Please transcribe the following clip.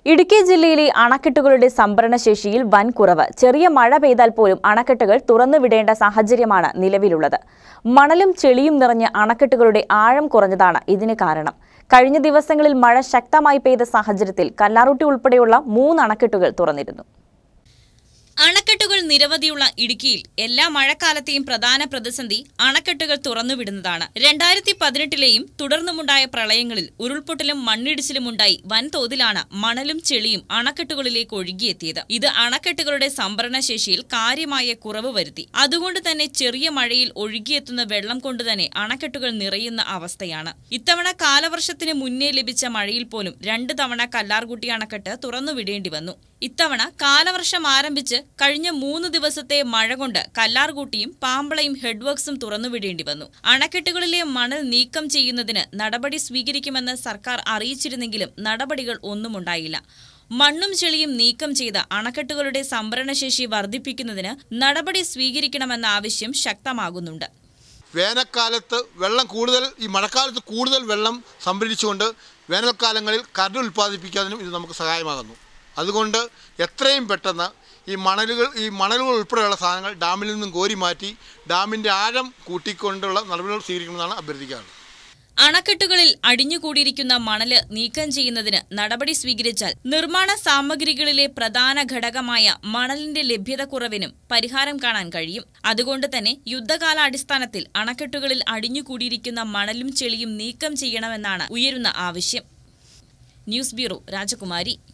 ഇടുക്കി ജില്ലയിലെ അണക്കെട്ടുകളുടെ സംഭരണശേഷിയിൽ വൻ കുറവ് ചെറിയ മഴ പെയ്താൽ പോലും അണക്കെട്ടുകൾ തുറന്നുവിടേണ്ട സാഹചര്യമാണ് നിലവിലുള്ളത് മണലും ചെളിയും നിറഞ്ഞ അണക്കെട്ടുകളുടെ ആഴം കുറഞ്ഞതാണ് ഇതിന് കാരണം കഴിഞ്ഞ ദിവസങ്ങളിൽ മഴ ശക്തമായി പെയ്ത സാഹചര്യത്തിൽ കല്ലാറുട്ടി ഉൾപ്പെടെയുള്ള മൂന്ന് അണക്കെട്ടുകൾ തുറന്നിരുന്നു അണക്കെട്ടുകൾ നിരവധിയുള്ള ഇടുക്കിയിൽ എല്ലാ മഴക്കാലത്തെയും പ്രധാന പ്രതിസന്ധി അണക്കെട്ടുകൾ തുറന്നുവിടുന്നതാണ് രണ്ടായിരത്തി പതിനെട്ടിലെയും തുടർന്നുമുണ്ടായ പ്രളയങ്ങളിൽ ഉരുൾപൊട്ടലും മണ്ണിടിച്ചിലും ഉണ്ടായി വൻതോതിലാണ് മണലും ചെളിയും അണക്കെട്ടുകളിലേക്ക് ഒഴുകിയെത്തിയത് ഇത് അണക്കെട്ടുകളുടെ സംഭരണശേഷിയിൽ കാര്യമായ കുറവ് വരുത്തി അതുകൊണ്ട് തന്നെ ചെറിയ മഴയിൽ ഒഴുകിയെത്തുന്ന വെള്ളം കൊണ്ട് തന്നെ അണക്കെട്ടുകൾ നിറയുന്ന അവസ്ഥയാണ് ഇത്തവണ കാലവർഷത്തിന് മുന്നേ ലഭിച്ച മഴയിൽ പോലും രണ്ട് തവണ കല്ലാർകുട്ടി അണക്കെട്ട് തുറന്നുവിടേണ്ടി വന്നു ഇത്തവണ കാലവർഷം ആരംഭിച്ച് കഴിഞ്ഞ മൂന്ന് ദിവസത്തെ മഴ കൊണ്ട് കല്ലാർകൂട്ടിയും പാമ്പളയും ഹെഡ്വർക്സും തുറന്നുവിടേണ്ടി വന്നു അണക്കെട്ടുകളിലെ മണൽ നീക്കം ചെയ്യുന്നതിന് നടപടി സ്വീകരിക്കുമെന്ന് സർക്കാർ അറിയിച്ചിരുന്നെങ്കിലും നടപടികൾ ഒന്നുമുണ്ടായില്ല മണ്ണും ചെളിയും നീക്കം ചെയ്ത് അണക്കെട്ടുകളുടെ സംഭരണശേഷി വർദ്ധിപ്പിക്കുന്നതിന് നടപടി സ്വീകരിക്കണമെന്ന ആവശ്യം ശക്തമാകുന്നുണ്ട് വേനൽക്കാലത്ത് വെള്ളം കൂടുതൽ ഈ മഴക്കാലത്ത് കൂടുതൽ വെള്ളം സംഭരിച്ചുകൊണ്ട് വേനൽക്കാലങ്ങളിൽ കരട് ഉൽപ്പാദിപ്പിക്കാനും ഇത് നമുക്ക് സഹായമാകുന്നു അതുകൊണ്ട് എത്രയും പെട്ടെന്ന് ഈ മണലുകൾ ഈ മണലുകൾ ഉൾപ്പെടെയുള്ള സാധനങ്ങൾ ഡാമിൽ നിന്നും കോരി മാറ്റി ഡാമിൻ്റെ ആഴം കൂട്ടിക്കൊണ്ടുള്ള നടപടികൾ സ്വീകരിക്കണമെന്നാണ് അഭ്യർത്ഥിക്കാറുള്ളത് അണക്കെട്ടുകളിൽ അടിഞ്ഞുകൂടിയിരിക്കുന്ന മണല് നീക്കം ചെയ്യുന്നതിന് നടപടി സ്വീകരിച്ചാൽ നിർമ്മാണ സാമഗ്രികളിലെ പ്രധാന ഘടകമായ മണലിന്റെ ലഭ്യത കുറവിനും പരിഹാരം കാണാൻ കഴിയും അതുകൊണ്ട് തന്നെ യുദ്ധകാലാടിസ്ഥാനത്തിൽ അണക്കെട്ടുകളിൽ അടിഞ്ഞുകൂടിയിരിക്കുന്ന മണലും ചെളിയും നീക്കം ചെയ്യണമെന്നാണ് ഉയരുന്ന ആവശ്യം ന്യൂസ് ബ്യൂറോ രാജകുമാരി